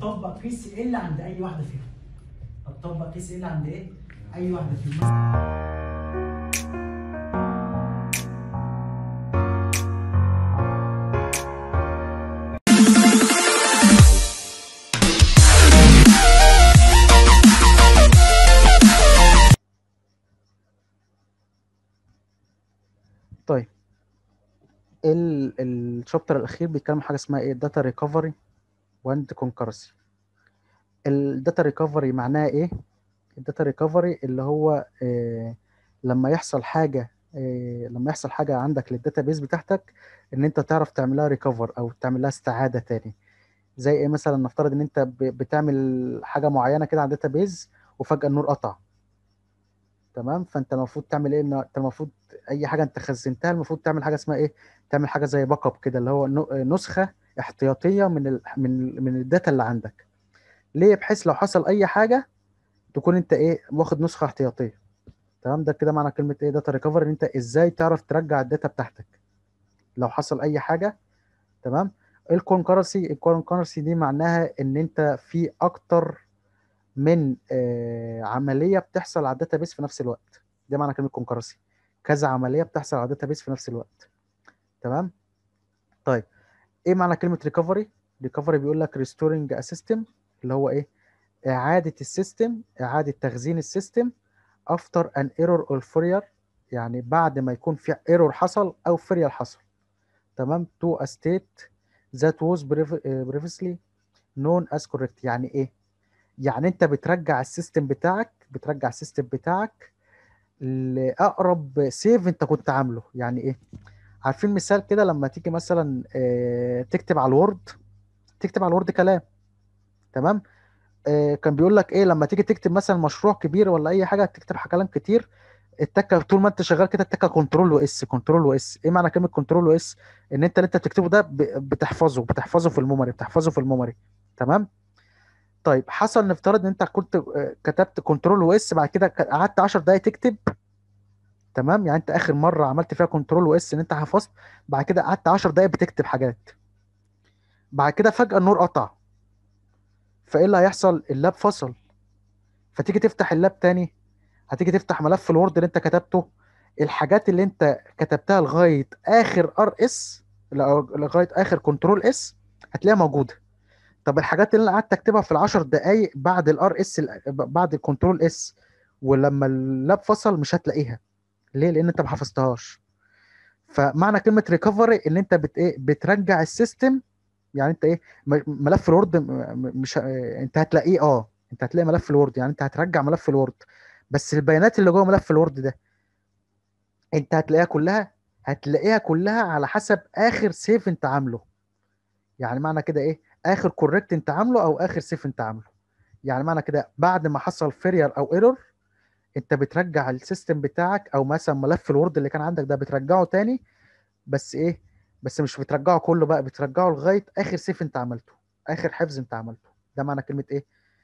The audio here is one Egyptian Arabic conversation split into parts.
هتطبق كي سي ال عند اي واحده فيهم هتطبق كي سي ال عند ايه اي واحده فيهم طيب ال الشابتر الاخير بيتكلم عن حاجه اسمها ايه داتا ريكفري واند كونكرسي الداتا ريكفري معناها ايه الداتا ريكفري اللي هو إيه لما يحصل حاجه إيه لما يحصل حاجه عندك للداتابيز بتاعتك ان انت تعرف تعملها ريكفر او تعملها استعاده تاني زي ايه مثلا نفترض ان انت ب- بتعمل حاجه معينه كده على الداتابيز وفجاه النور قطع تمام فانت المفروض تعمل ايه إن انت المفروض اي حاجه انت خزنتها المفروض تعمل حاجه اسمها ايه تعمل حاجه زي باك اب كده اللي هو نو- نسخه احتياطيه من ال من من الداتا اللي عندك ليه بحيث لو حصل اي حاجه تكون انت ايه واخد نسخه احتياطيه تمام ده كده معنى كلمه ايه داتا ريكفري ان انت ازاي تعرف ترجع الداتا بتاعتك لو حصل اي حاجه تمام الكونكرسي الكونكرسي دي معناها ان انت في اكتر من آه، عمليه بتحصل على الداتابيس في نفس الوقت ده معنى كلمه كونكرسي كذا عمليه بتحصل على الداتابيس في نفس الوقت تمام طيب ايه معنى كلمه ريكفري ريكفري بيقول لك ريستورنج ا سيستم اللي هو ايه اعاده السيستم اعاده تخزين السيستم افتر ان ايرور اور فيرير يعني بعد ما يكون في ايرور حصل او فيرير حصل تمام تو ا ستيت ذات واز previously known as correct يعني ايه يعني انت بترجع السيستم بتاعك بترجع السيستم بتاعك لاقرب سيف انت كنت عامله يعني ايه عارفين مثال كده لما تيجي مثلا آه، تكتب على الوورد تكتب على الوورد كلام تمام آه، كان بيقول لك ايه لما تيجي تكتب مثلا مشروع كبير ولا اي حاجه تكتب كلام كتير التكه طول ما انت شغال كده التكه كنترول واس كنترول واس ايه معنى كلمه كنترول واس ان انت اللي انت بتكتبه ده ب- بتحفظه بتحفظه في الميموري بتحفظه في الميموري تمام طيب حصل نفترض ان انت كنت آه، كتبت كنترول واس بعد كده ك- قعدت 10 دقايق تكتب تمام يعني انت اخر مره عملت فيها كنترول واس ان انت حفظت بعد كده قعدت 10 دقايق بتكتب حاجات بعد كده فجاه النور قطع فايه اللي هيحصل اللاب فصل فتيجي تفتح اللاب تاني هتيجي تفتح ملف الوورد اللي انت كتبته الحاجات اللي انت كتبتها لغايه اخر ار اس لغايه اخر كنترول اس هتلاقيها موجوده طب الحاجات اللي انا قعدت اكتبها في العشر دقايق بعد الار اس بعد الكنترول اس ولما اللاب فصل مش هتلاقيها ليه لان انت ما حفظتهاش فمعنى كلمه ريكفري ان انت بت ايه بترجع السيستم يعني انت ايه م- ملف الوورد م- م- مش ه- انت هتلاقيه اه انت هتلاقي ملف الوورد يعني انت هترجع ملف الوورد بس البيانات اللي جوه ملف الوورد ده انت هتلاقيها كلها هتلاقيها كلها على حسب اخر سيف انت عامله يعني معنى كده ايه اخر كوريكت انت عامله او اخر سيف انت عامله يعني معنى كده بعد ما حصل فيرير او ايرور انت بترجع السيستم بتاعك او مثلا ملف الوورد اللي كان عندك ده بترجعه تاني بس ايه بس مش بترجعه كله بقى بترجعه لغايه اخر سيف انت عملته اخر حفظ انت عملته ده معنى كلمه ايه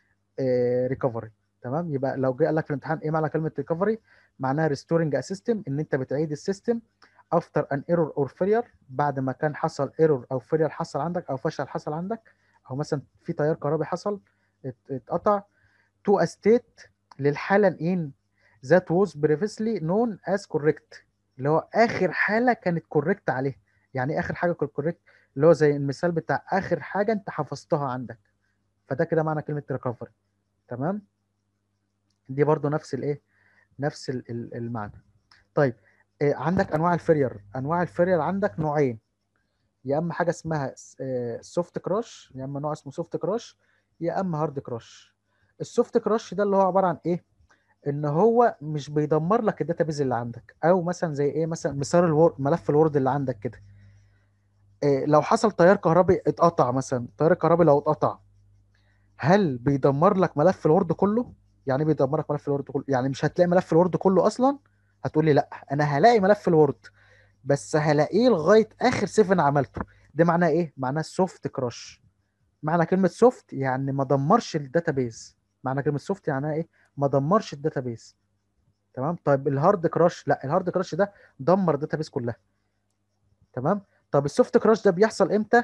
ريكفري تمام يبقى لو جه قال لك في الامتحان ايه معنى كلمه ريكفري معناها ريستورنج ا سيستم ان انت بتعيد السيستم افتر ان ايرور اور فيلير بعد ما كان حصل ايرور او فيلير حصل عندك او فشل حصل عندك او مثلا في تيار كهربي حصل ات- اتقطع تو ا ستيت للحاله ان ذات واز previously known as correct اللي هو اخر حاله كانت كوريكت عليها يعني إيه اخر حاجه كانت كوريكت اللي هو زي المثال بتاع اخر حاجه انت حفظتها عندك فده كده معنى كلمه ريكفري تمام دي برضو نفس الايه نفس ال- ال- المعنى طيب إيه عندك انواع الفيرير انواع الفيرير عندك نوعين يا اما حاجه اسمها سوفت كراش يا اما نوع اسمه سوفت كراش يا اما هارد كراش السوفت كراش ده اللي هو عباره عن ايه ان هو مش بيدمر لك الداتابيز اللي عندك او مثلا زي ايه مثلا مثال الوورد ملف الوورد اللي عندك كده إيه لو حصل تيار كهربي اتقطع مثلا التيار الكهربي لو اتقطع هل بيدمر لك ملف الوورد كله يعني إيه بيدمر لك ملف الوورد كله يعني مش هتلاقي ملف الوورد كله اصلا هتقول لي لا انا هلاقي ملف الوورد بس هلاقيه لغايه اخر سيف انا عملته ده معناه ايه معناه سوفت كراش معنى كلمه سوفت يعني ما دمرش الداتابيز معنى كلمه سوفت يعني ايه ما دمرش الداتابيز تمام طيب الهارد كراش لا الهارد كراش ده دمر الداتابيز كلها تمام طب السوفت كراش ده بيحصل امتى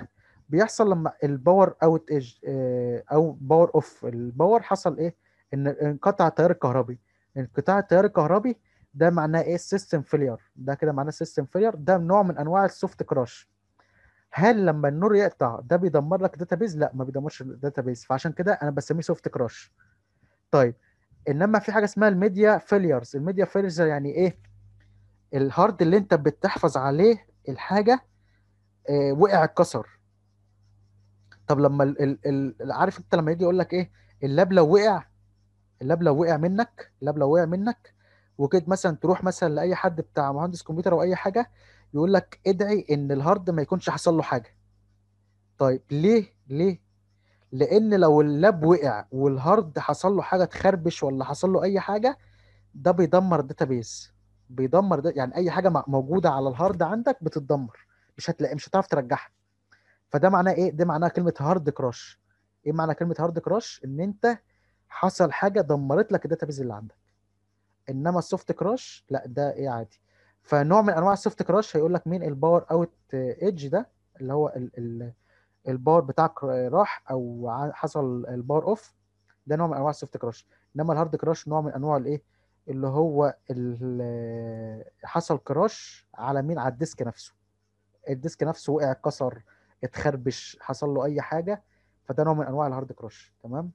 بيحصل لما الباور اوت ايج او باور اوف الباور حصل ايه ان انقطع التيار الكهربي انقطاع التيار الكهربي ده معناه ايه سيستم فيلير ده كده معناه سيستم فيلير ده نوع من انواع السوفت كراش هل لما النور يقطع ده بيدمر لك داتابيز لا ما بيدمرش الداتابيز فعشان كده انا بسميه سوفت كراش طيب انما في حاجه اسمها الميديا فيليرز الميديا فيليرز يعني ايه الهارد اللي انت بتحفظ عليه الحاجه آه، وقع اتكسر طب لما ال ال ال عارف انت لما يجي يقول لك ايه اللاب لو وقع اللاب لو وقع منك اللاب لو وقع منك وكده مثلا تروح مثلا لاي حد بتاع مهندس كمبيوتر او اي حاجه يقول لك ادعي ان الهارد ما يكونش حصل له حاجه طيب ليه ليه لان لو اللاب وقع والهارد حصل له حاجه تخربش ولا حصل له اي حاجه ده بيدمر الداتابيز بيدمر ده يعني اي حاجه م- موجوده على الهارد عندك بتتدمر مش هتلاقي مش هتعرف ترجعها فده معناه ايه ده معناه كلمه هارد كراش ايه معنى كلمه هارد كراش ان انت حصل حاجه دمرت لك الداتابيز اللي عندك انما السوفت كراش لا ده ايه عادي فنوع من انواع السوفت كراش هيقول لك مين الباور اوت ايدج ده اللي هو ال ال الباور بتاعك راح او ع- حصل الباور اوف ده نوع من انواع السوفت كراش انما الهارد كراش نوع من انواع الايه اللي هو ال- حصل كراش على مين على الديسك نفسه الديسك نفسه وقع اتكسر اتخربش حصل له اي حاجه فده نوع من انواع الهارد كراش تمام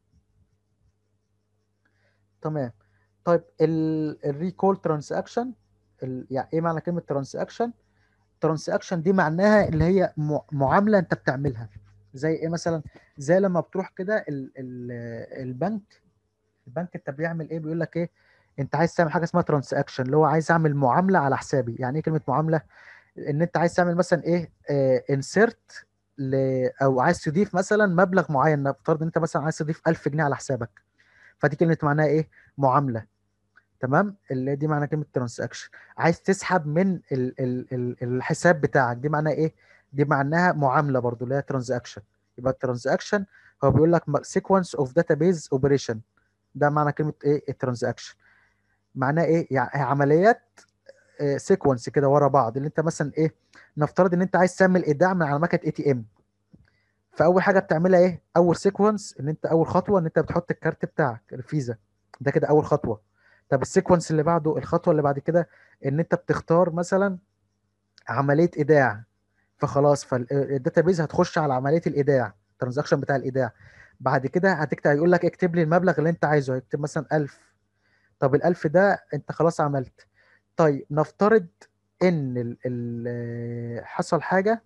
تمام طيب الريكول ترانزاكشن يعني ايه معنى كلمه ترانزاكشن ترانزاكشن دي معناها اللي هي م- معامله انت بتعملها زي ايه مثلا زي لما بتروح كده ال- ال- البنك البنك انت بيعمل ايه بيقول لك ايه انت عايز تعمل حاجه اسمها ترانزاكشن اللي هو عايز اعمل معامله على حسابي يعني ايه كلمه معامله ان انت عايز تعمل مثلا ايه انسيرت ل او عايز تضيف مثلا مبلغ معين نفترض ان انت مثلا عايز تضيف 1000 جنيه على حسابك فدي كلمه معناها ايه معامله تمام اللي دي معنى كلمه ترانزاكشن عايز تسحب من ال ال ال الحساب بتاعك دي معناها ايه دي معناها معامله برضو اللي هي ترانزاكشن يبقى الترانزاكشن هو بيقول لك سيكونس اوف داتابيز اوبريشن ده معنى كلمه ايه الترانزاكشن معناه ايه يعني عمليات سيكونس كده ورا بعض اللي انت مثلا ايه نفترض ان انت عايز تعمل ايداع من على مكنه اي تي ام فاول حاجه بتعملها ايه اول سيكونس ان انت اول خطوه ان انت بتحط الكارت بتاعك الفيزا ده كده اول خطوه طب السيكونس اللي بعده الخطوه اللي بعد كده ان انت بتختار مثلا عمليه ايداع فخلاص فالداتابيز هتخش على عمليه الايداع الترانزاكشن بتاع الايداع بعد كده هتكتب هيقول لك اكتب لي المبلغ اللي انت عايزه هيكتب مثلا 1000 طب ال1000 ده انت خلاص عملت طيب نفترض ان ال ال حصل حاجه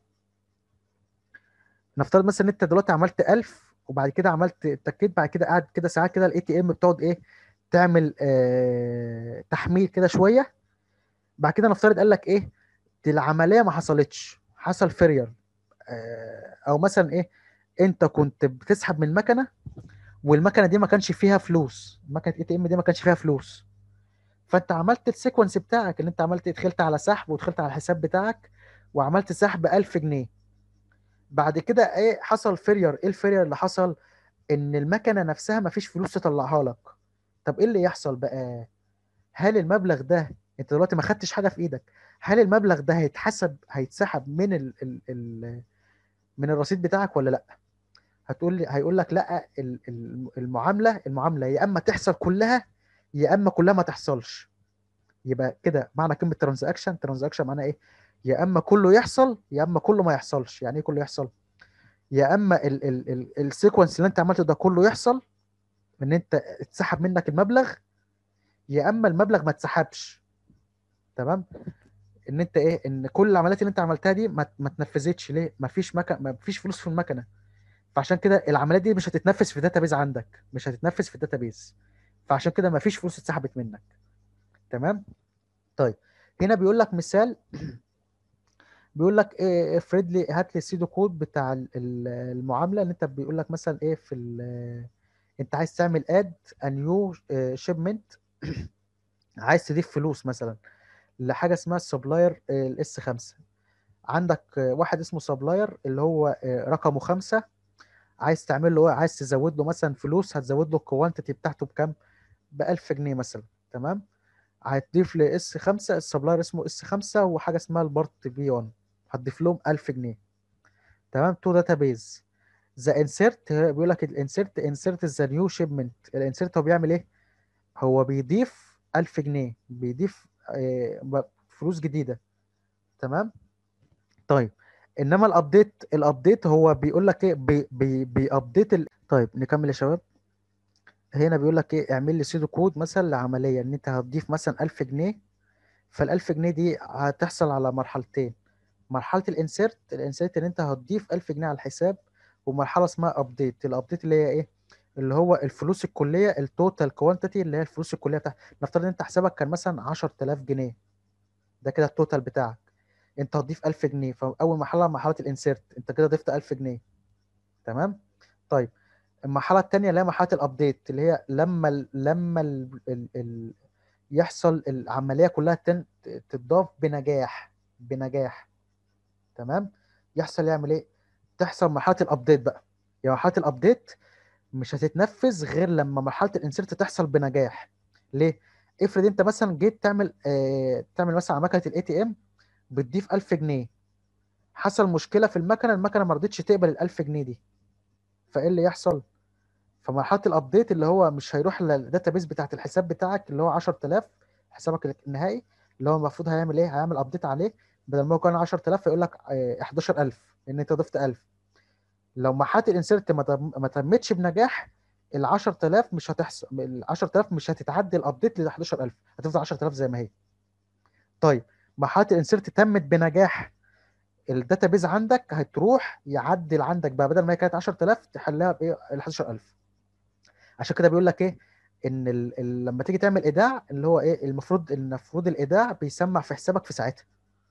نفترض مثلا ان انت دلوقتي عملت 1000 وبعد كده عملت اتكيت بعد كده قاعد كده ساعات كده الاي تي ام بتقعد ايه تعمل آه تحميل كده شويه بعد كده نفترض قال لك ايه دي العمليه ما حصلتش حصل فيرير آه او مثلا ايه انت كنت بتسحب من المكنه والمكنه دي ما كانش فيها فلوس مكنه اي تي ام دي ما كانش فيها فلوس فانت عملت السيكونس بتاعك اللي انت عملت دخلت على سحب ودخلت على الحساب بتاعك وعملت سحب 1000 جنيه بعد كده ايه حصل فيرير ايه الفيرير اللي حصل ان المكنه نفسها ما فيش فلوس تطلعها لك طب ايه اللي يحصل بقى هل المبلغ ده انت دلوقتي ما خدتش حاجه في ايدك هل المبلغ ده هيتحسب هيتسحب من ال ال ال من الرصيد بتاعك ولا لا هتقول لي هيقول لك لا ال- ال- المعامله المعامله يا اما تحصل كلها يا اما كلها ما تحصلش يبقى كده معنى كلمه ترانزاكشن ترانزاكشن معناها ايه يا اما كله يحصل يا اما كله ما يحصلش يعني ايه كله يحصل يا اما ال ال ال السيكونس اللي انت عملته ده كله يحصل ان انت اتسحب منك المبلغ يا اما المبلغ ما اتسحبش تمام ان انت ايه ان كل العمليات اللي انت عملتها دي ما ما اتنفذتش ليه ما فيش مكن ما فيش فلوس في المكنه فعشان كده العمليات دي مش هتتنفذ في داتابيز عندك مش هتتنفذ في الداتابيز فعشان كده ما فيش فلوس اتسحبت منك تمام طيب هنا بيقول لك مثال بيقول لك ايه افرض لي هات لي السيدو كود بتاع ال- ال- المعامله اللي انت بيقول لك مثلا ايه في ال- انت عايز تعمل اد نيو شيبمنت عايز تضيف فلوس مثلا لحاجه اسمها السبلاير الاس 5 عندك آه، واحد اسمه سبلاير اللي هو آه، رقمه خمسة عايز تعمل له ايه عايز تزود له مثلا فلوس هتزود له الكوانتيتي بتاعته بكام ب 1000 جنيه مثلا تمام هتضيف ل اس 5 السبلاير اسمه اس 5 وحاجه اسمها البارت بي 1 هتضيف لهم 1000 جنيه تمام تو داتابيز ذا انسيرت بيقول لك الانسيرت انسيرت ذا نيو شيبمنت الانسيرت هو بيعمل ايه هو بيضيف 1000 جنيه بيضيف آه، ب- فلوس جديده تمام طيب انما الابديت الابديت هو بيقول لك ايه بي بي بيابديت ال... طيب نكمل يا شباب هنا بيقول لك ايه اعمل لي سيدو كود مثلا لعمليه ان انت هتضيف مثلا 1000 جنيه فال 1000 جنيه دي هتحصل على مرحلتين مرحله الانسيرت الانسيرت ان انت هتضيف 1000 جنيه على الحساب ومرحله اسمها ابديت الابديت اللي هي ايه اللي هو الفلوس الكليه التوتال كوانتيتي اللي هي الفلوس الكليه بتاعتك نفترض ان انت حسابك كان مثلا 10000 جنيه ده كده التوتال بتاعك انت هتضيف 1000 جنيه فاول مرحله مرحله الانسيرت انت كده ضفت 1000 جنيه تمام طيب المرحله الثانيه اللي هي مرحله الابديت اللي هي لما ال لما ال ال ال يحصل العمليه كلها تن تتضاف بنجاح بنجاح تمام يحصل يعمل ايه تحصل مرحله الابديت بقى يعني مرحله الابديت مش هتتنفذ غير لما مرحله الانسيرت تحصل بنجاح ليه افرض انت مثلا جيت تعمل آه تعمل مثلا على مكنه الاي تي ام بتضيف 1000 جنيه حصل مشكله في المكنه المكنه ما رضتش تقبل ال 1000 جنيه دي فايه اللي يحصل فمرحله الابديت اللي هو مش هيروح للداتابيس بتاعت الحساب بتاعك اللي هو 10000 حسابك النهائي اللي هو المفروض هيعمل ايه هيعمل ابديت عليه بدل ما هو كان 10000 فيقول لك آه، 11000 ان انت ضفت 1000 لو مرحله الانسيرت ما تم- ما تمتش بنجاح ال 10000 مش هتحصل ال 10000 مش هتتعدي الابديت ل 11000 هتفضل 10000 زي ما هي طيب مرحله الانسيرت تمت بنجاح الداتابيز عندك هتروح يعدل عندك بقى بدل ما هي كانت 10000 تحلها بايه ال 11000 عشان كده بيقول لك ايه ان ال... ال... لما تيجي تعمل ايداع اللي هو ايه المفروض المفروض الايداع بيسمع في حسابك في ساعتها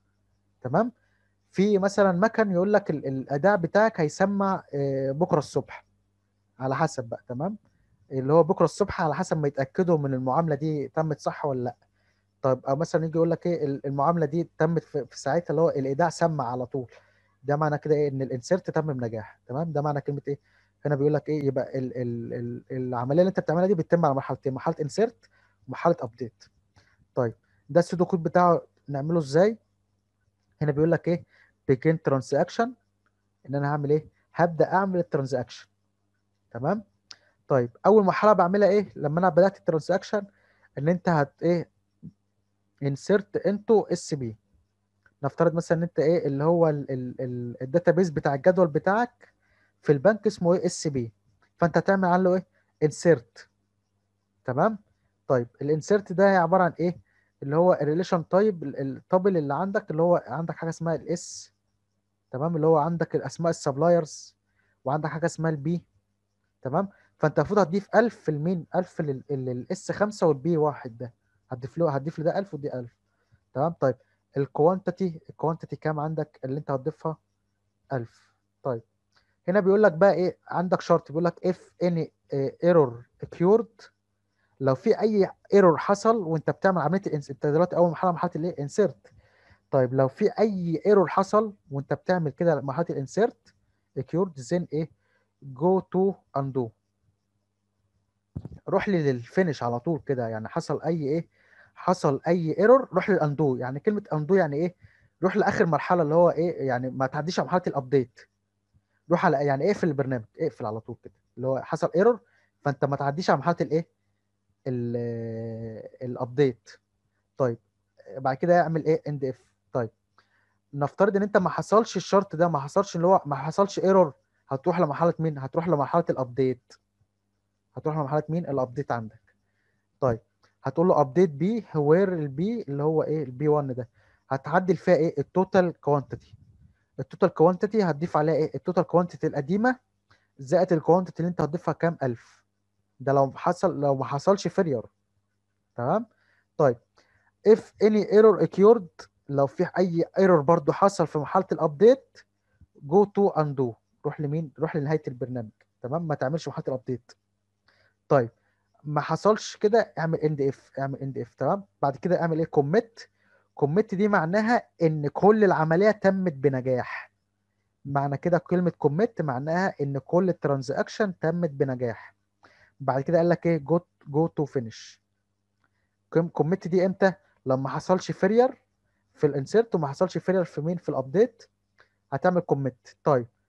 تمام في مثلا مكن يقول لك ال... الايداع بتاعك هيسمع آه، بكره الصبح على حسب بقى تمام اللي هو بكره الصبح على حسب ما يتاكدوا من المعامله دي تمت صح ولا لا طيب او مثلا يجي يقول لك ايه ال- المعامله دي تمت في, في ساعتها اللي هو الايداع سمع على طول ده معنى كده ايه ان الانسيرت تم بنجاح تمام ده معنى كلمه ايه هنا بيقول لك ايه يبقى ال ال ال العمليه اللي انت بتعملها دي بتتم على مرحلتين مرحله انسيرت ومرحله ابديت طيب ده السودو كود بتاعه نعمله ازاي هنا بيقول لك ايه begin transaction ان انا هعمل ايه هبدا اعمل الترانزاكشن تمام طيب اول مرحله بعملها ايه لما انا بدات الترانزاكشن ان انت هت ايه insert into اس بي نفترض مثلا ان انت ايه اللي هو الداتابيس بتاع الجدول بتاعك في البنك اسمه ايه اس بي فانت هتعمل عنه ايه انسيرت تمام طيب الانسيرت ده هي عباره عن ايه اللي هو الريليشن تايب التابل اللي عندك اللي هو عندك حاجه اسمها الاس تمام اللي هو عندك الاسماء السبلايرز وعندك حاجه اسمها البي تمام فانت المفروض هتضيف 1000 في المين 1000 للاس 5 والبي 1 ده هتضيف له هتضيف لده 1000 ودي 1000 تمام طيب الكوانتيتي الكوانتيتي كام عندك اللي انت هتضيفها 1000 طيب هنا بيقول لك بقى ايه عندك شرط بيقول لك if any ايرور occurred لو في اي ايرور حصل وانت بتعمل عمليه الانس انت دلوقتي اول مرحله مرحله الايه انسيرت طيب لو في اي ايرور حصل وانت بتعمل كده مرحله الانسيرت occurred then ايه go to undo روح لي للفينش على طول كده يعني حصل اي ايه حصل اي ايرور روح للاندو يعني كلمه اندو يعني ايه روح لاخر مرحله اللي هو ايه يعني ما تعديش على مرحله الابديت روح على يعني اقفل البرنامج اقفل على طول كده اللي هو حصل ايرور فانت ما تعديش على مرحله الايه الابديت طيب بعد كده اعمل ايه اند اف طيب نفترض ان انت ما حصلش الشرط ده ما حصلش اللي هو ما حصلش ايرور هتروح لمرحله مين هتروح لمرحله الابديت هتروح لمرحله مين الابديت عندك طيب هتقول له ابديت بي وير البي اللي هو ايه البي 1 ده هتعدل فيها ايه التوتال كوانتيتي التوتال كوانتيتي هتضيف عليها ايه التوتال كوانتيتي القديمه زائد الكوانتيتي اللي انت هتضيفها كام الف ده لو حصل لو ما حصلش فيلير تمام طيب if any error occurred لو في اي ايرور برضو حصل في مرحله الابديت جو تو undo روح لمين روح لنهايه البرنامج تمام ما تعملش مرحله الابديت طيب ما حصلش كده اعمل اند اف اعمل اند اف تمام بعد كده اعمل ايه كوميت كوميت دي معناها ان كل العمليه تمت بنجاح معنى كده كلمه كوميت معناها ان كل الترانزاكشن تمت بنجاح بعد كده قال لك ايه جو جو تو فينيش كوميت دي امتى لما حصلش فيرير في الانسيرت وما حصلش فيرير في مين في الابديت هتعمل كوميت طيب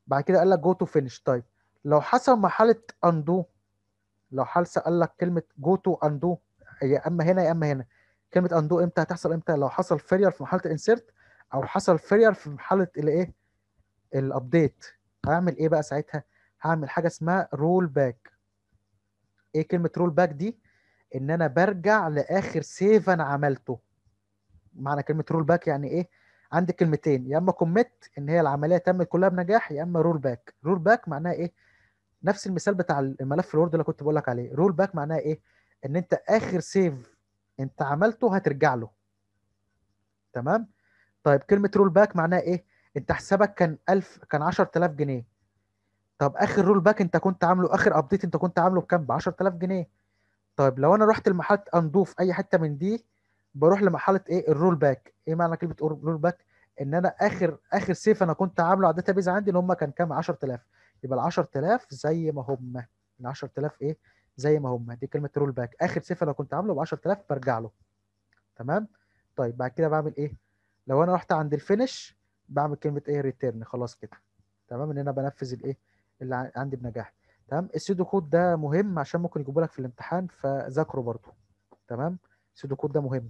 بعد كده قال لك جو تو فينش طيب لو حصل مرحله اندو لو حصل قال لك كلمه جو تو اندو يا اما هنا يا اما هنا كلمه اندو امتى هتحصل امتى لو حصل فيلير في مرحله الانسيرت او حصل فيلير في مرحله الايه الابديت هعمل ايه بقى ساعتها هعمل حاجه اسمها رول باك ايه كلمه رول باك دي ان انا برجع لاخر سيف انا عملته معنى كلمه رول باك يعني ايه عندي كلمتين يا اما كوميت ان هي العمليه تمت كلها بنجاح يا اما رول باك رول باك معناها ايه نفس المثال بتاع الملف الوورد اللي كنت بقول لك عليه رول باك معناها ايه ان انت اخر سيف انت عملته هترجع له تمام طيب كلمه رول باك معناها ايه انت حسابك كان 1000 كان 10000 جنيه طب اخر رول باك انت كنت عامله اخر ابديت انت كنت عامله بكام ب 10000 جنيه طيب لو انا رحت لمرحله اندو في اي حته من دي بروح لمرحله ايه الرول باك ايه معنى كلمه رول باك ان انا اخر اخر سيف انا كنت عامله على الداتابيز عندي ان هم كان كام 10000 يبقى ال 10000 زي ما هم ال 10000 ايه زي ما هم دي كلمه رول باك اخر سيف انا كنت عامله ب 10000 برجع له تمام طيب بعد كده بعمل ايه لو انا رحت عند الفينش بعمل كلمه ايه ريتيرن خلاص كده تمام ان انا بنفذ الايه اللي عندي بنجاح تمام السودو كود ده مهم عشان ممكن يجيبوا لك في الامتحان فذاكره برضو تمام السودو كود ده مهم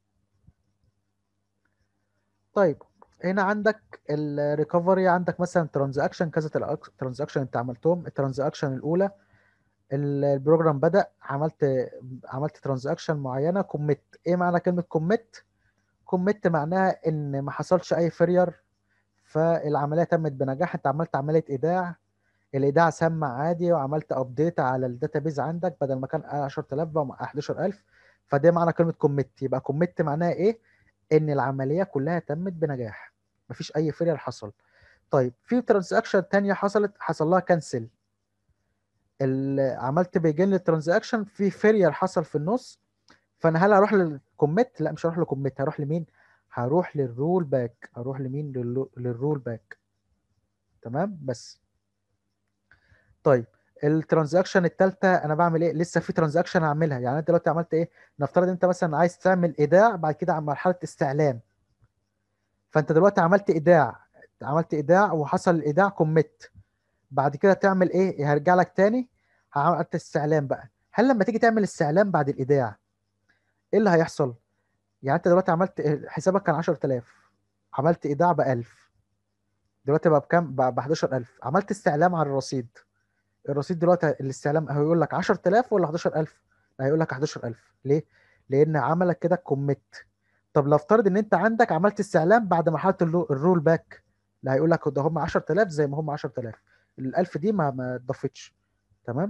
طيب هنا عندك الريكفري عندك مثلا ترانزاكشن كذا ترانزاكشن انت عملتهم الترانزاكشن الاولى البروجرام بدا عملت عملت ترانزاكشن معينه كوميت ايه معنى كلمه كوميت كوميت معناها ان ما حصلش اي فيرير فالعمليه تمت بنجاح انت عملت عمليه ايداع الايداع سمع عادي وعملت ابديت على الداتابيز عندك بدل ما كان 10000 بقى 11000 فده معنى كلمه كوميت يبقى كوميت معناها ايه ان العمليه كلها تمت بنجاح مفيش اي فيلير حصل طيب في ترانزاكشن تانية حصلت حصل لها كانسل عملت بيجن للترانزاكشن في فيلير حصل في النص فانا هل هروح للكوميت لا مش هروح للكوميت هروح لمين هروح للرول باك هروح لمين للرول باك تمام بس طيب الترانزاكشن الثالثه انا بعمل ايه لسه في ترانزاكشن هعملها يعني انت دلوقتي عملت ايه نفترض انت مثلا عايز تعمل ايداع بعد كده على مرحله استعلام فانت دلوقتي عملت ايداع عملت ايداع وحصل الايداع كوميت بعد كده تعمل ايه هرجع لك تاني عملت استعلام بقى هل لما تيجي تعمل استعلام بعد الايداع ايه اللي هيحصل يعني انت دلوقتي عملت حسابك كان 10000 عملت ايداع ب 1000 دلوقتي بقى بكام بقى ب 11000 عملت استعلام على الرصيد الرصيد دلوقتي الاستعلام هيقول لك 10000 ولا 11000 هيقول لك 11000 ليه لان عملك كده كوميت طب لو افترض ان انت عندك عملت استعلام بعد مرحله الرول باك لا هيقول لك ده هم 10000 زي ما هم 10000 ال 1000 دي ما ما اتضافتش تمام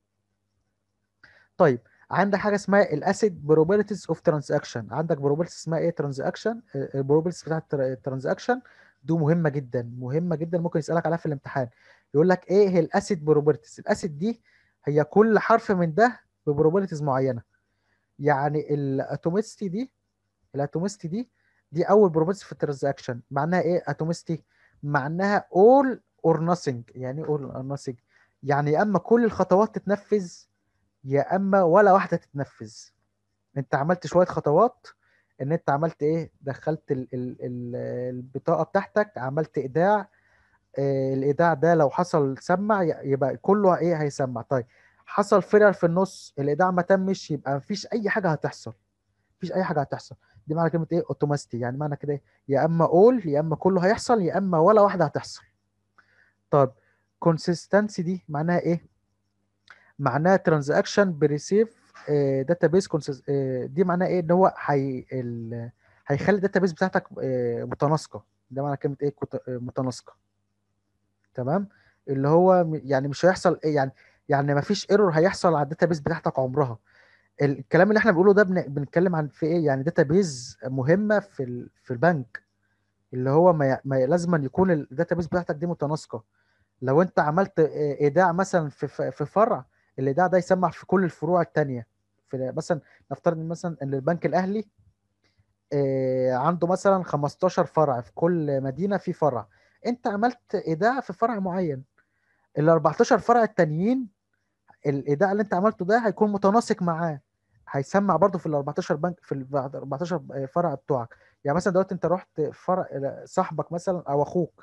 طيب عندك حاجه اسمها الاسيد بروبابيلتيز اوف ترانزاكشن عندك بروبابيلتيز اسمها ايه ترانزاكشن البروبابيلتيز بتاعت الترانزاكشن دي مهمه جدا مهمه جدا ممكن يسالك عليها في الامتحان يقول لك ايه هي الاسيد بروبابيلتيز الاسيد دي هي كل حرف من ده ببروبابيلتيز معينه يعني الاتوميستي دي الاتوميستي دي دي اول بروبابيلتي في الترانزاكشن معناها ايه اتوميستي معناها all or nothing يعني all or nothing يعني يا اما كل الخطوات تتنفذ يا اما ولا واحده تتنفذ انت عملت شويه خطوات ان انت عملت ايه دخلت ال ال ال البطاقه بتاعتك عملت ايداع آه الايداع ده لو حصل سمع يبقى كله ايه هيسمع طيب حصل فيلر في النص الايداع ما تمش يبقى مفيش اي حاجه هتحصل مفيش اي حاجه هتحصل دي معنى كلمه ايه اوتوماستي يعني معنى كده يا اما اول يا اما كله هيحصل يا اما ولا واحده هتحصل طب كونسيستنسي دي معناها ايه معناها ترانزاكشن بريسيف داتابيس دي معناها ايه ان هو هي ال... هيخلي الداتابيس بتاعتك متناسقه ده معنى كلمه ايه متناسقه تمام اللي هو يعني مش هيحصل ايه يعني يعني ما فيش ايرور هيحصل على الداتابيس بتاعتك عمرها الكلام اللي احنا بنقوله ده بن... بنتكلم عن في ايه يعني داتابيز مهمه في ال... في البنك اللي هو ما, ي... ما لازم يكون الداتابيز بتاعتك دي متناسقه لو انت عملت ايداع مثلا في في فرع الايداع ده يسمع في كل الفروع الثانيه في مثلا نفترض مثلا ان البنك الاهلي عنده مثلا 15 فرع في كل مدينه في فرع انت عملت ايداع في فرع معين ال 14 فرع التانيين الايداع اللي انت عملته ده هيكون متناسق معاه هيسمع برضه في ال 14 بنك في ال 14 فرع بتوعك يعني مثلا دلوقتي انت رحت فرع صاحبك مثلا او اخوك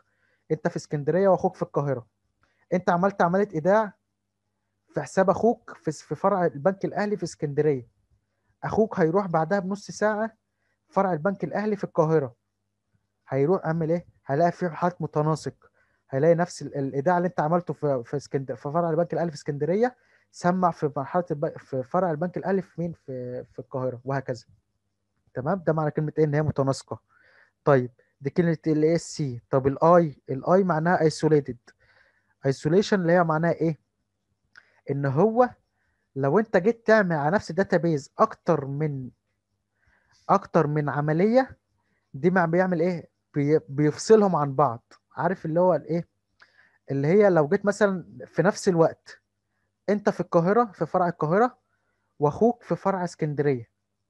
انت في اسكندريه واخوك في القاهره انت عملت عمليه ايداع في حساب اخوك في في فرع البنك الاهلي في اسكندريه اخوك هيروح بعدها بنص ساعه فرع البنك الاهلي في القاهره هيروح اعمل ايه هيلاقي في حالة متناسق هيلاقي نفس ال- الايداع اللي انت عملته في في اسكندر في فرع البنك الاهلي في اسكندريه سمع في مرحله الب... في فرع البنك الاهلي في مين في في القاهره وهكذا تمام ده معنى كلمه ايه ان هي متناسقه طيب دي كلمه ال اس سي طب الاي الاي معناها ايسوليتد ايسوليشن اللي هي معناها ايه ان هو لو انت جيت تعمل على نفس الداتابيز اكتر من اكتر من عمليه دي مع بيعمل ايه بي... بيفصلهم عن بعض عارف اللي هو الايه اللي هي لو جيت مثلا في نفس الوقت انت في القاهره في فرع القاهره واخوك في فرع اسكندريه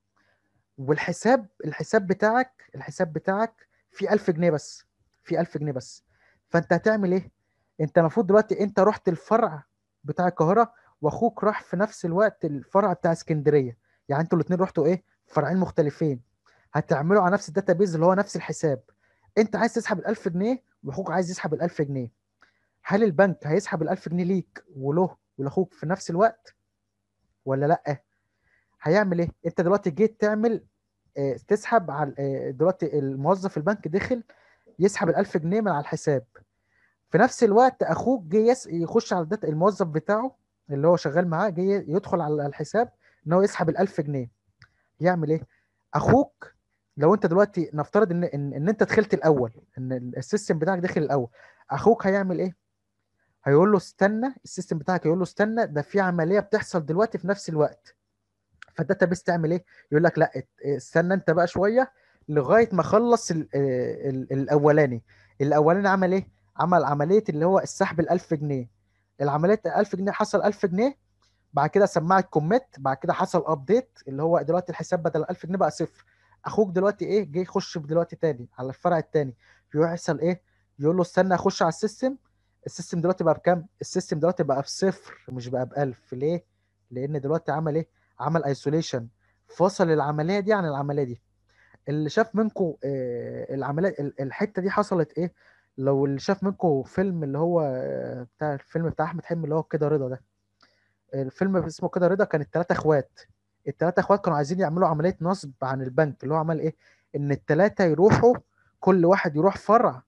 والحساب الحساب بتاعك الحساب بتاعك فيه 1000 جنيه بس فيه 1000 جنيه بس فانت هتعمل ايه انت المفروض دلوقتي انت رحت الفرع بتاع القاهره واخوك راح في نفس الوقت الفرع بتاع اسكندريه يعني انتوا الاثنين رحتوا ايه فرعين مختلفين هتعملوا على نفس الداتابيز اللي هو نفس الحساب انت عايز تسحب ال 1000 جنيه واخوك عايز يسحب ال 1000 جنيه هل البنك هيسحب ال 1000 جنيه ليك وله ولاخوك في نفس الوقت ولا لا هيعمل ايه انت دلوقتي جيت تعمل اه تسحب على اه دلوقتي الموظف البنك دخل يسحب ال 1000 جنيه من على الحساب في نفس الوقت اخوك جه يس... يخش على الداتا الموظف بتاعه اللي هو شغال معاه جه يدخل على الحساب ان هو يسحب ال 1000 جنيه يعمل ايه اخوك لو انت دلوقتي نفترض ان ان, إن انت دخلت الاول ان السيستم بتاعك دخل الاول اخوك هيعمل ايه هيقول له استنى السيستم بتاعك يقول له استنى ده في عمليه بتحصل دلوقتي في نفس الوقت فالداتا بيس تعمل ايه يقول لك لا استنى انت بقى شويه لغايه ما اخلص ال ال الاولاني الاولاني عمل ايه عمل عمليه اللي هو السحب ال 1000 جنيه العمليه ال 1000 جنيه حصل 1000 جنيه بعد كده سمعت كوميت بعد كده حصل ابديت اللي هو دلوقتي الحساب بدل 1000 جنيه بقى صفر اخوك دلوقتي ايه جه يخش دلوقتي تاني على الفرع التاني يروح يحصل ايه يقول له استنى اخش على السيستم السيستم دلوقتي بقى بكام السيستم دلوقتي بقى بصفر مش بقى ب 1000 ليه لان دلوقتي عمل ايه عمل ايسوليشن فصل العمليه دي عن العمليه دي اللي شاف منكم آه العمليه الحته دي حصلت ايه لو اللي شاف منكم فيلم اللي هو آه بتاع الفيلم بتاع احمد حلمي اللي هو كده رضا ده الفيلم اسمه كده رضا كان الثلاثه اخوات الثلاثه اخوات كانوا عايزين يعملوا عمليه نصب عن البنك اللي هو عمل ايه ان الثلاثه يروحوا كل واحد يروح فرع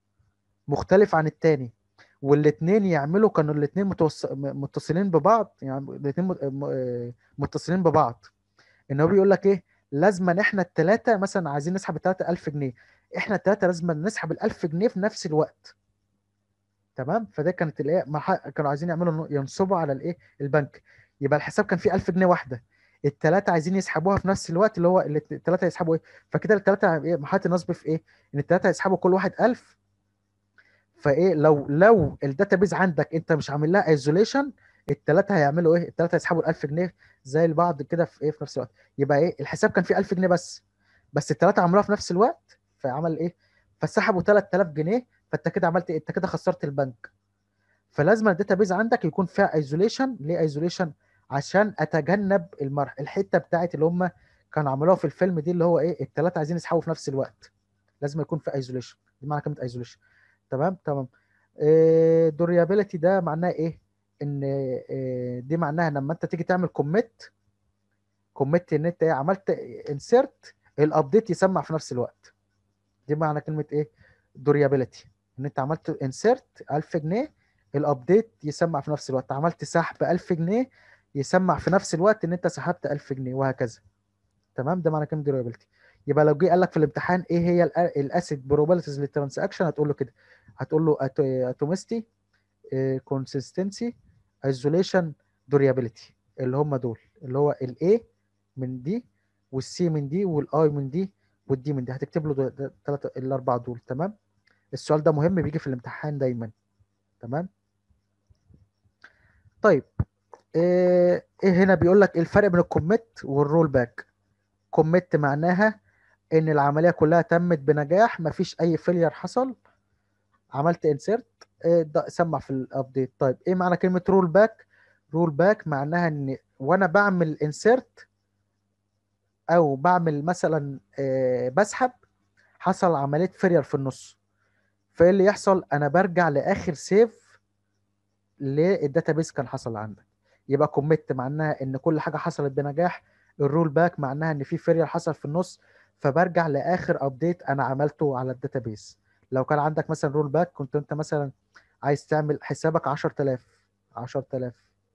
مختلف عن التاني والاثنين يعملوا كانوا الاثنين متوص... متصلين ببعض يعني الاثنين متصلين ببعض ان هو بيقول لك ايه لازم احنا الثلاثه مثلا عايزين نسحب الثلاثه 1000 جنيه احنا الثلاثه لازم نسحب ال 1000 جنيه في نفس الوقت تمام فده كانت الايه كانوا عايزين يعملوا ينصبوا على الايه البنك يبقى الحساب كان فيه 1000 جنيه واحده الثلاثه عايزين يسحبوها في نفس الوقت اللي هو الثلاثه يسحبوا ايه فكده الثلاثه ايه مرحله النصب في ايه ان الثلاثه يسحبوا كل واحد 1000 فايه لو لو الداتابيز عندك انت مش عامل لها ايزوليشن الثلاثه هيعملوا ايه الثلاثه هيسحبوا ال 1000 جنيه زي البعض كده في ايه في نفس الوقت يبقى ايه الحساب كان فيه 1000 جنيه بس بس الثلاثه عملوها في نفس الوقت فعمل ايه فسحبوا 3000 جنيه فانت كده عملت ايه انت كده خسرت البنك فلازم الداتابيز عندك يكون فيها ايزوليشن ليه ايزوليشن عشان اتجنب المرح الحته بتاعت اللي هم كانوا عملوها في الفيلم دي اللي هو ايه الثلاثه عايزين يسحبوا في نفس الوقت لازم يكون في ايزوليشن دي معنى كلمه ايزوليشن تمام تمام دوريابيلتي ده معناه ايه ان إيه دي معناها لما انت تيجي تعمل كوميت كوميت ان انت عملت انسيرت الابديت يسمع في نفس الوقت دي معنى كلمه ايه دوريابيلتي ان انت عملت انسيرت 1000 جنيه الابديت يسمع في نفس الوقت عملت سحب 1000 جنيه يسمع في نفس الوقت ان انت سحبت 1000 جنيه وهكذا تمام ده معنى كلمه دوريابيلتي يبقى لو جه قال لك في الامتحان ايه هي الاسيد بروبابيلتيز للترانزاكشن هتقول له كده هتقول له اتوميستي كونسيستنسي ايزوليشن دوريابيلتي اللي هم دول اللي هو الاي من دي والسي من دي والاي من دي والدي من دي هتكتب له الثلاثه الاربعه دول تمام السؤال ده مهم بيجي في الامتحان دايما تمام طيب ايه هنا بيقول لك الفرق بين الكوميت والرول باك كوميت معناها ان العمليه كلها تمت بنجاح مفيش اي فيلير حصل عملت انسيرت سمع في الابديت طيب ايه معنى كلمه رول باك رول باك معناها ان وانا بعمل انسيرت او بعمل مثلا بسحب حصل عمليه فيلير في النص فايه اللي يحصل انا برجع لاخر سيف للداتابيس كان حصل عندك يبقى كوميت معناها ان كل حاجه حصلت بنجاح الرول باك معناها ان في فيريال حصل في النص فبرجع لاخر ابديت انا عملته على الداتابيس لو كان عندك مثلا رول باك كنت انت مثلا عايز تعمل حسابك 10000 10000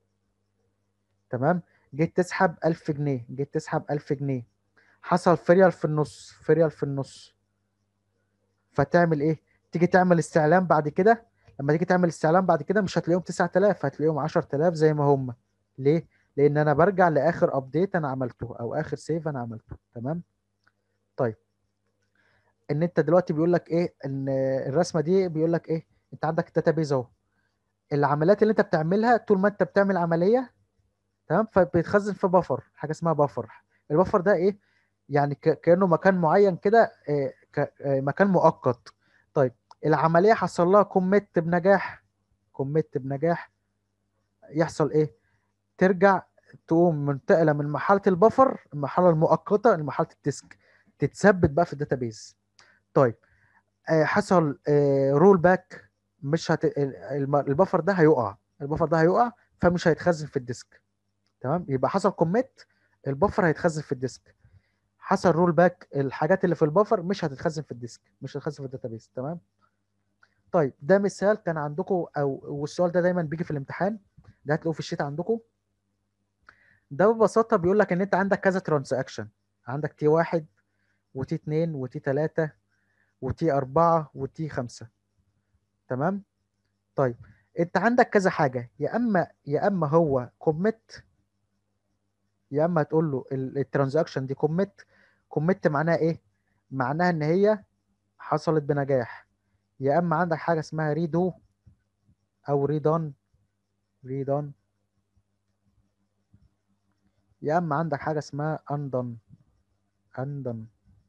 تمام جيت تسحب 1000 جنيه جيت تسحب 1000 جنيه حصل فيريال في النص فيريال في النص فتعمل ايه تيجي تعمل استعلام بعد كده لما تيجي تعمل استعلام بعد كده مش هتلاقيهم 9000 هتلاقيهم 10000 زي ما هم ليه لان انا برجع لاخر ابديت انا عملته او اخر سيف انا عملته تمام طيب ان انت دلوقتي بيقول لك ايه ان الرسمه دي بيقول لك ايه انت عندك الداتابيز اهو العمليات اللي انت بتعملها طول ما انت بتعمل عمليه تمام فبيتخزن في بفر حاجه اسمها بفر البفر ده ايه يعني ك- كانه مكان معين كده آه، ك- آه، مكان مؤقت طيب العمليه حصل لها كوميت بنجاح كوميت بنجاح يحصل ايه ترجع تقوم منتقله من مرحله البفر المرحله المؤقته لمرحله الديسك تتثبت بقى في الداتابيز طيب آه، حصل رول باك مش هت... ال- الم- البفر ده هيقع البفر ده هيقع فمش هيتخزن في الديسك تمام يبقى حصل كوميت البفر هيتخزن في الديسك حصل رول باك الحاجات اللي في البفر مش هتتخزن في الديسك مش هتتخزن في الداتابيس تمام طيب ده مثال كان عندكم او والسؤال ده دايما بيجي في الامتحان ده هتلاقوه في الشيت عندكم ده ببساطه بيقول لك ان انت عندك كذا ترانزاكشن عندك تي واحد وتي اتنين وتي تلاته وتي اربعه وتي خمسه تمام طيب انت عندك كذا حاجه يا اما يا اما هو كوميت يا اما تقول له الترانزاكشن دي كوميت كوميت معناها ايه معناها ان هي حصلت بنجاح يا اما عندك حاجه اسمها ريدو او ريدون ريدون يا اما عندك حاجه اسمها اندن اندن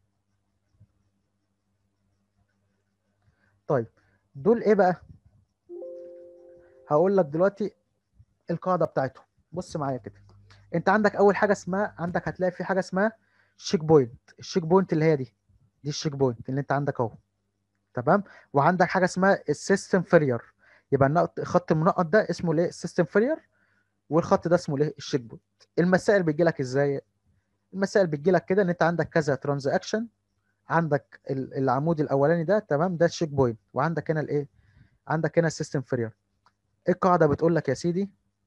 طيب دول ايه بقى هقول لك دلوقتي القاعده بتاعتهم بص معايا كده انت عندك اول حاجه اسمها عندك هتلاقي في حاجه اسمها شيك بوينت الشيك بوينت اللي هي دي دي الشيك بوينت اللي انت عندك اهو تمام وعندك حاجه اسمها السيستم فيلير يبقى النقط الخط المنقط ده اسمه الايه السيستم فيلير والخط ده اسمه الايه الشيك بوينت المسائل بتجي لك ازاي المسائل بتجي لك كده ان انت عندك كذا ترانزاكشن عندك ال- العمود الاولاني ده تمام ده الشيك بوينت وعندك هنا الايه عندك هنا السيستم فيلير القاعده بتقول لك يا سيدي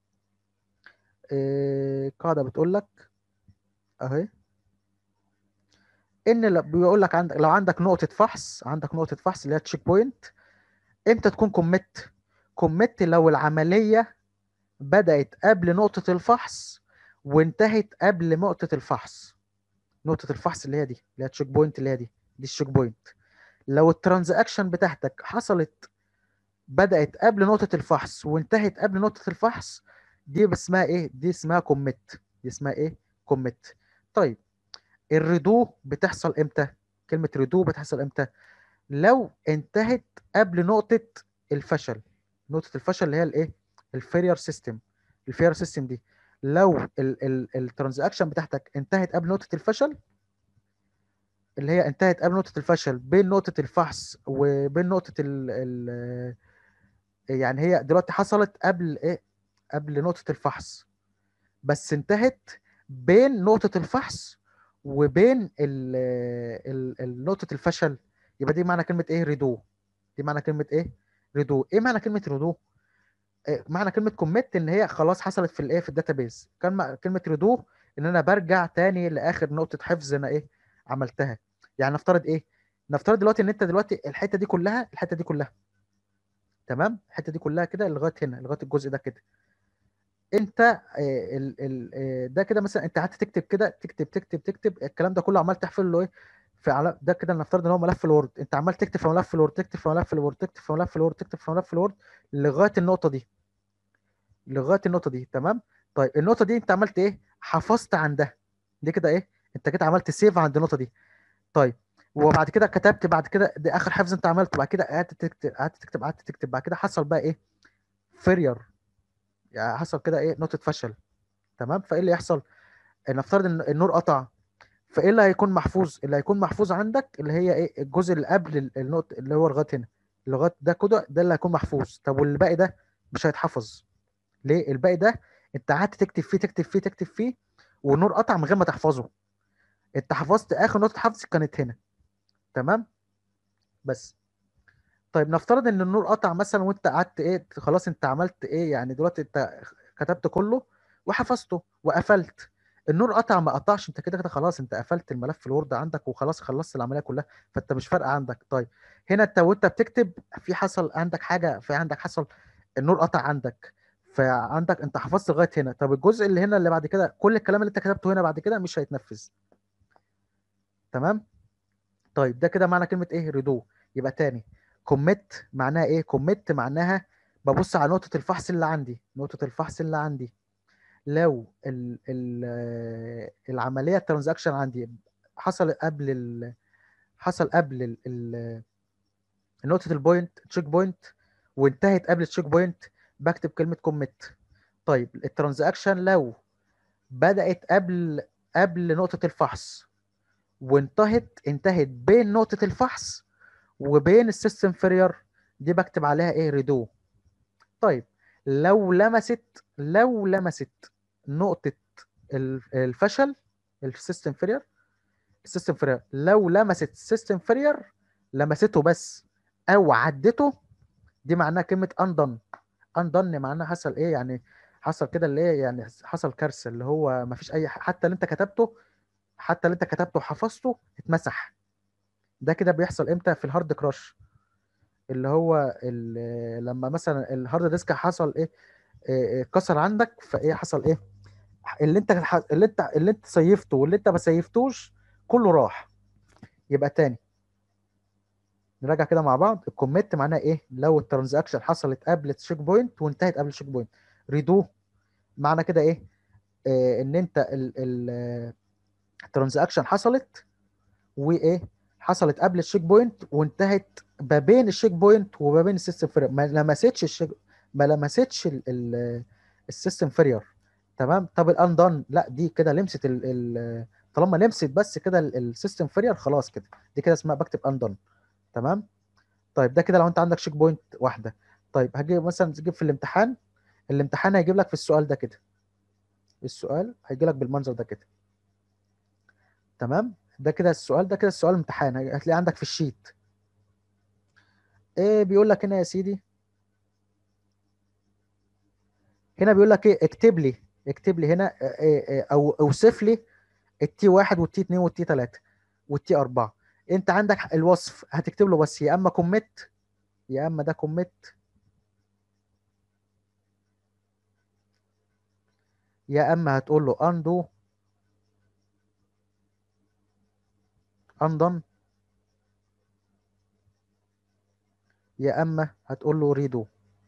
إيه، القاعده بتقول لك اهي ان ل- بيقول لك عندك لو عندك نقطه فحص عندك نقطه فحص اللي هي تشيك بوينت امتى تكون كوميت كوميت لو العمليه بدات قبل نقطه الفحص وانتهت قبل نقطه الفحص نقطه الفحص اللي هي دي اللي هي تشيك بوينت اللي هي دي دي الشيك بوينت لو الترانزاكشن بتاعتك حصلت بدات قبل نقطه الفحص وانتهت قبل نقطه الفحص دي اسمها ايه دي اسمها كوميت دي اسمها ايه كوميت طيب الريدو بتحصل امتى كلمه ريدو بتحصل امتى لو انتهت قبل نقطه الفشل نقطه الفشل اللي هي الايه الفيرير سيستم الفيرير سيستم دي لو الترانزاكشن بتاعتك انتهت قبل نقطه الفشل اللي هي انتهت قبل نقطه الفشل بين نقطه الفحص وبين نقطه ال ال يعني هي دلوقتي حصلت قبل ايه قبل نقطه الفحص بس انتهت بين نقطه الفحص وبين ال ال ال- نقطه الفشل يبقى دي معنى كلمه ايه ريدو دي معنى كلمه ايه ريدو ايه معنى كلمه ريدو إيه معنى كلمه كوميت ان هي خلاص حصلت في الايه في الداتابيز كان مع- كلمه ريدو ان انا برجع تاني لاخر نقطه حفظ انا ايه عملتها يعني نفترض ايه نفترض دلوقتي ان انت دلوقتي الحته دي كلها الحته دي كلها تمام الحته دي كلها كده لغايه هنا لغايه الجزء ده كده انت آه، ال ال آه، ده كده مثلا انت قعدت تكتب كده تكتب تكتب تكتب الكلام ده كله عمال تحفظ له ايه في على ده كده نفترض ان هو ملف الوورد انت عمال تكتب في ملف الوورد تكتب في ملف الوورد تكتب في ملف الوورد تكتب في ملف الوورد لغايه النقطه دي لغايه النقطه دي تمام طيب النقطه دي انت عملت ايه حفظت عندها دي كده ايه انت كده عملت سيف عند النقطه دي طيب وبعد كده كتبت بعد كده دي اخر حفظ انت عملته بعد كده قعدت تكتب قعدت تكتب قعدت تكتب بعد كده حصل بقى ايه فيرير يعني حصل كده ايه نقطه فشل تمام فايه اللي يحصل نفترض ان النور قطع فايه اللي هيكون محفوظ اللي هيكون محفوظ عندك اللي هي ايه الجزء اللي قبل ال- النقطه اللي هو لغايه هنا لغايه ده كده ده اللي هيكون محفوظ طب والباقي ده مش هيتحفظ ليه الباقي ده انت قعدت تكتب فيه تكتب فيه تكتب فيه والنور قطع من غير ما تحفظه انت حفظت اخر نقطه حفظ كانت هنا تمام بس طيب نفترض ان النور قطع مثلا وانت قعدت ايه خلاص انت عملت ايه يعني دلوقتي انت كتبت كله وحفظته وقفلت النور قطع ما قطعش انت كده كده خلاص انت قفلت الملف الوورد عندك وخلاص خلصت العمليه كلها فانت مش فارقه عندك طيب هنا انت وانت بتكتب في حصل عندك حاجه في عندك حصل النور قطع عندك فعندك انت حفظت لغايه هنا طب الجزء اللي هنا اللي بعد كده كل الكلام اللي انت كتبته هنا بعد كده مش هيتنفذ تمام طيب ده كده معنى كلمه ايه ريدو يبقى تاني كوميت معناها ايه كوميت معناها ببص على نقطه الفحص اللي عندي نقطه الفحص اللي عندي لو ال ال العمليه الترانزاكشن عندي حصل قبل ال حصل قبل ال ال نقطه البوينت تشيك بوينت وانتهت قبل التشيك بوينت بكتب كلمه كوميت طيب الترانزاكشن لو بدات قبل قبل نقطه الفحص وانتهت انتهت بين نقطه الفحص وبين السيستم فيرير دي بكتب عليها ايه ريدو طيب لو لمست لو لمست نقطة الفشل السيستم فيرير السيستم فيرير لو لمست السيستم فيرير لمسته بس او عدته دي معناها كلمة اندن اندن معناها حصل ايه يعني حصل كده اللي ايه يعني حصل كارثة اللي هو ما فيش اي حتى اللي انت كتبته حتى اللي انت كتبته وحفظته اتمسح ده كده بيحصل امتى في الهارد كراش اللي هو لما مثلا الهارد ديسك حصل ايه اتكسر عندك فايه حصل ايه اللي انت اللي انت اللي انت سيفته واللي انت ما سيفتوش كله راح يبقى تاني نراجع كده مع بعض الكوميت معناها ايه لو الترانزاكشن حصلت قبل التشيك بوينت وانتهت قبل التشيك بوينت ريدو معنى كده ايه آه ان انت الترانزاكشن حصلت وايه حصلت قبل الشيك بوينت وانتهت ما بين الشيك بوينت وما بين السيستم فيرير ما لمستش الشيك ما لمستش السيستم فيرير تمام طب الاندن لا دي كده لمست ال... ال... طالما لمست بس كده السيستم فيرير خلاص كده دي كده اسمها بكتب اندن تمام طيب ده كده لو انت عندك شيك بوينت واحده طيب هجيب مثلا تجيب في الامتحان الامتحان هيجيب لك في السؤال ده كده السؤال هيجي لك بالمنظر ده كده تمام ده كده السؤال ده كده السؤال امتحان هتلاقيه عندك في الشيت ايه بيقول لك هنا يا سيدي هنا بيقول لك ايه اكتب لي اكتب لي هنا او اوصف لي التي واحد والتي اتنين والتي تلاته والتي اربعه انت عندك الوصف هتكتب له بس يا اما كوميت يا اما ده كوميت يا اما هتقول له اندو اندن يا اما هتقول له ريدو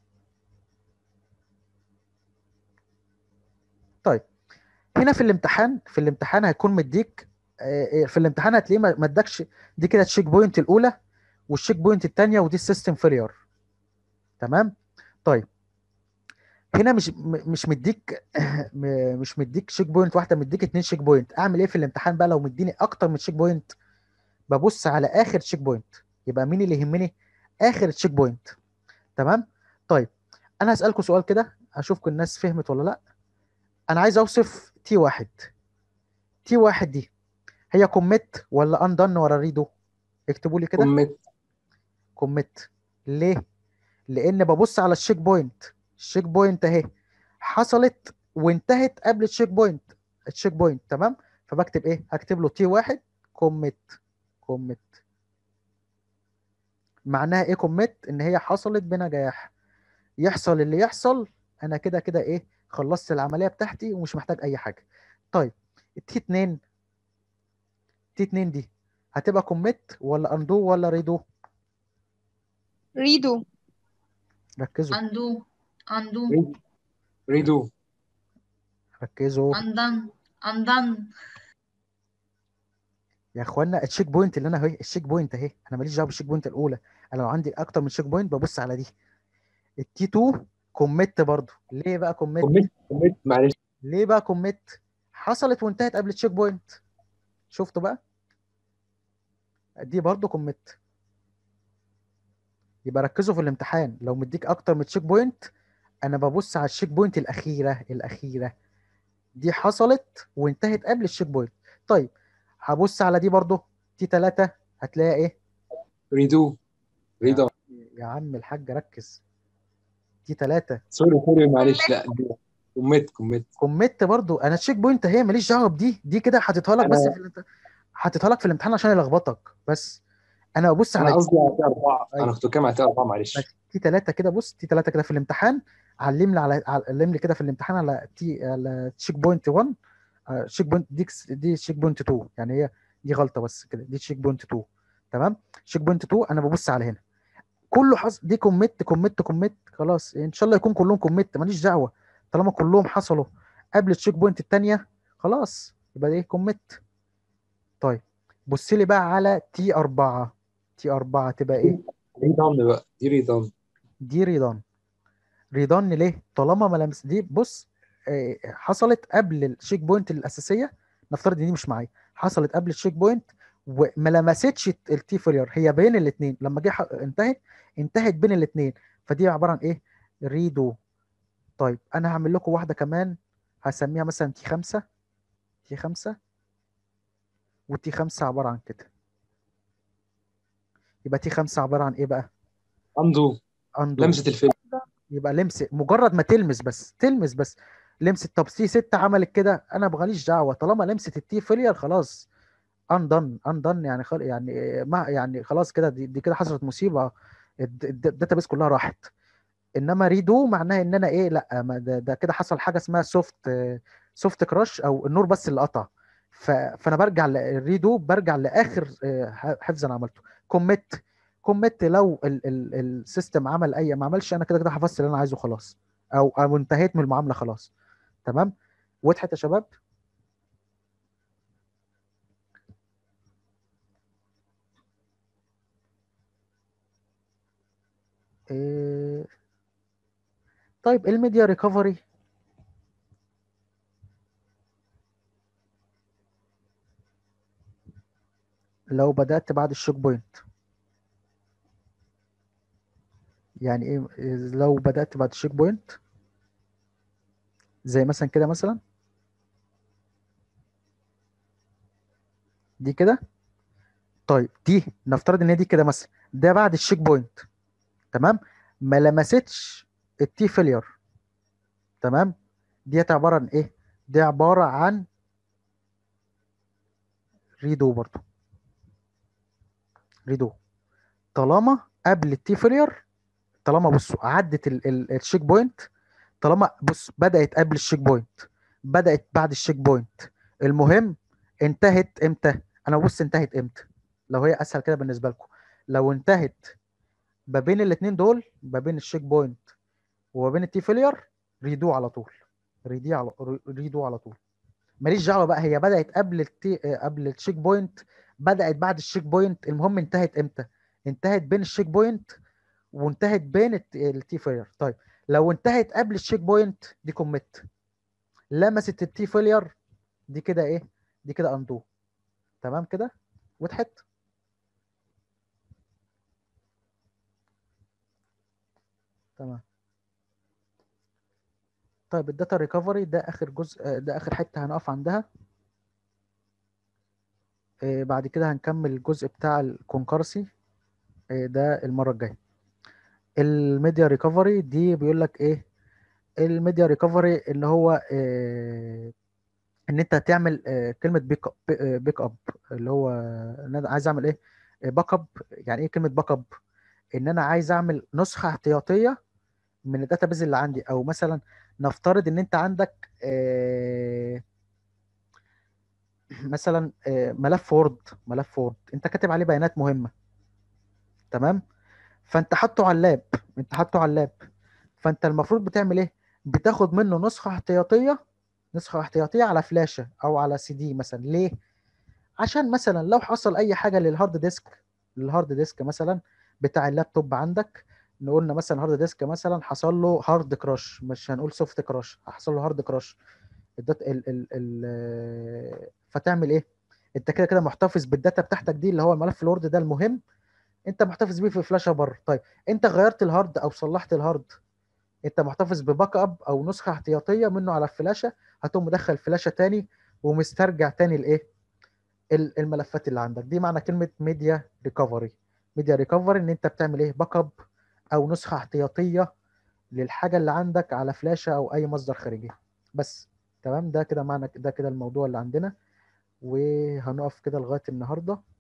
طيب هنا في الامتحان في الامتحان هيكون مديك في الامتحان هتلاقيه ما ادكش دي كده التشيك بوينت الاولى والتشيك بوينت الثانيه ودي السيستم فيلير تمام طيب هنا مش مش مديك مش مديك شيك بوينت واحده مديك اتنين شيك بوينت اعمل ايه في الامتحان بقى لو مديني اكتر من شيك بوينت ببص على اخر تشيك بوينت يبقى مين اللي يهمني اخر تشيك بوينت تمام طيب انا هسالكم سؤال كده اشوفكم الناس فهمت ولا لا انا عايز اوصف تي واحد تي واحد دي هي كوميت ولا اندن ولا ريدو اكتبوا لي كده كوميت كوميت ليه لان ببص على الشيك بوينت الشيك بوينت اهي حصلت وانتهت قبل الشيك بوينت الشيك بوينت تمام فبكتب ايه هكتب له تي واحد كوميت كوميت معناها ايه كوميت ان هي حصلت بنجاح يحصل اللي يحصل انا كده كده ايه خلصت العمليه بتاعتي ومش محتاج اي حاجه طيب التي 2 تي 2 دي هتبقى كوميت ولا اندو ولا ريدو ريدو ركزوا undo undo ريدو ركزوا undone undone يا اخوانا التشيك بوينت اللي انا اهي التشيك بوينت اهي انا ماليش دعوه بالتشيك بوينت الاولى انا لو عندي اكتر من تشيك بوينت ببص على دي التي 2 كوميت برضو ليه بقى كوميت كوميت كوميت معلش ليه بقى كوميت حصلت وانتهت قبل التشيك بوينت شفتوا بقى دي برضو كوميت يبقى ركزوا في الامتحان لو مديك اكتر من تشيك بوينت انا ببص على التشيك بوينت الاخيره الاخيره دي حصلت وانتهت قبل التشيك بوينت طيب هبص على دي برضو تي 3 هتلاقي ايه ريدو ريدو يا عم الحاج ركز تي 3 سوري سوري معلش لا كوميت كوميت كوميت برضو انا التشيك بوينت هي ماليش دعوه بدي دي كده حاططها لك بس أنا- في الامت- حاططها لك في الامتحان عشان يلخبطك بس انا ببص على انا دي. قصدي على تي اربعه أيوة. انا كنت بتكلم على تي اربعه معلش بس تي 3 كده بص تي 3 كده في الامتحان علم لي على علم لي كده في الامتحان على تي على تشيك بوينت 1 آه، تشيك بوينت دي دي تشيك بوينت 2 يعني هي دي غلطه بس كده دي تشيك بوينت 2 تمام تشيك بوينت 2 انا ببص على هنا كله حصل دي كوميت كوميت كوميت خلاص ان شاء الله يكون كلهم كوميت ماليش دعوه طالما كلهم حصلوا قبل التشيك بوينت الثانيه خلاص يبقى دي كوميت طيب بص لي بقى على تي 4 تي 4 تبقى ايه ريدان بقى دي ريدان دي ريدان ريدان ليه طالما ما لمس دي بص آه، حصلت قبل الشيك بوينت الاساسيه نفترض ان دي مش معايا حصلت قبل الشيك بوينت وما لمستش التي فيلير هي بين الاثنين لما جه ح- انتهت انتهت بين الاثنين فدي عباره عن ايه ريدو طيب انا هعمل لكم واحده كمان هسميها مثلا تي 5 تي 5 والتي 5 عباره عن كده يبقى تي 5 عباره عن ايه بقى اندو اندو لمسه الفيلم يبقى لمس مجرد ما تلمس بس تلمس بس لمست طب سي 6 عملت كده انا ماليش دعوه طالما لمست التي فيلير خلاص اندن اندن يعني خل... يعني ما يعني خلاص كده دي, دي كده حصلت مصيبه الداتابيس كلها راحت انما ريدو معناها ان انا ايه لا ما ده, ده كده حصل حاجه اسمها سوفت سوفت كراش او النور بس اللي قطع ف... فانا برجع الريدو برجع لاخر آه، حفظ انا عملته كوميت كوميت لو ال- ال- السيستم عمل اي ما عملش انا كده كده حفظت اللي انا عايزه خلاص او او انتهيت من المعامله خلاص تمام وضحت يا شباب إيه... طيب الميديا ريكفري لو بدأت بعد الشوك بوينت يعني ايه لو بدأت بعد الشيك بوينت زي مثلا كده مثلا دي كده طيب دي نفترض ان هي دي كده مثلا ده بعد الشيك بوينت تمام ما لمستش التي فيلير تمام ديت عباره عن ايه دي عباره عن ريدو برضو ريدو طالما قبل التي فيلير طالما بصوا عدت ال- ال- الشيك بوينت طالما بص بدأت قبل الشيك بوينت بدأت بعد الشيك بوينت المهم انتهت امتى انا بص انتهت امتى لو هي اسهل كده بالنسبه لكم لو انتهت ما بين الاثنين دول ما بين الشيك بوينت وما بين التي فيلير ريدو على طول ريدي على ريدو على طول ماليش دعوه بقى هي بدأت قبل التي قبل الشيك بوينت بدأت بعد الشيك بوينت المهم انتهت امتى انتهت بين الشيك بوينت وانتهت بين التي فيلير طيب لو انتهت قبل الشيك بوينت دي كوميت لمست التي فيلير دي كده ايه دي كده اندو تمام كده وضحت تمام طيب الداتا ريكفري ده اخر جزء ده اخر حته هنقف عندها آه، بعد كده هنكمل الجزء بتاع الكونكرسي ده المره الجايه الميديا ريكفري دي بيقول لك ايه الميديا ريكفري اللي هو آه، ان انت تعمل آه، كلمه بيك اب بيك اب اللي هو ان انا عايز اعمل ايه باك اب يعني ايه كلمه باك اب ان انا عايز اعمل نسخه احتياطيه من الداتابيز اللي عندي او مثلا نفترض ان انت عندك آه، مثلا آه، ملف وورد ملف وورد انت كاتب عليه بيانات مهمه تمام فانت حاطه على اللاب انت حاطه على اللاب فانت المفروض بتعمل ايه بتاخد منه نسخه احتياطيه نسخه احتياطيه على فلاشه او على سي دي مثلا ليه عشان مثلا لو حصل اي حاجه للهارد ديسك للهارد ديسك مثلا بتاع اللابتوب عندك نقولنا مثلا هارد ديسك مثلا حصل له هارد كراش مش هنقول سوفت كراش حصل له هارد كراش الدات ال ال ال فتعمل ايه انت كده كده محتفظ بالداتا بتاعتك دي اللي هو الملف الوورد ده المهم انت محتفظ بيه في فلاشه بره طيب انت غيرت الهارد او صلحت الهارد انت محتفظ بباك اب او نسخه احتياطيه منه على الفلاشه هتقوم مدخل فلاشه تاني ومسترجع تاني الايه ال- الملفات اللي عندك دي معنى كلمه ميديا ريكفري ميديا ريكفري ان انت بتعمل ايه باك اب او نسخه احتياطيه للحاجه اللي عندك على فلاشه او اي مصدر خارجي بس تمام ده كده معنى ده كده الموضوع اللي عندنا وهنقف كده لغايه النهارده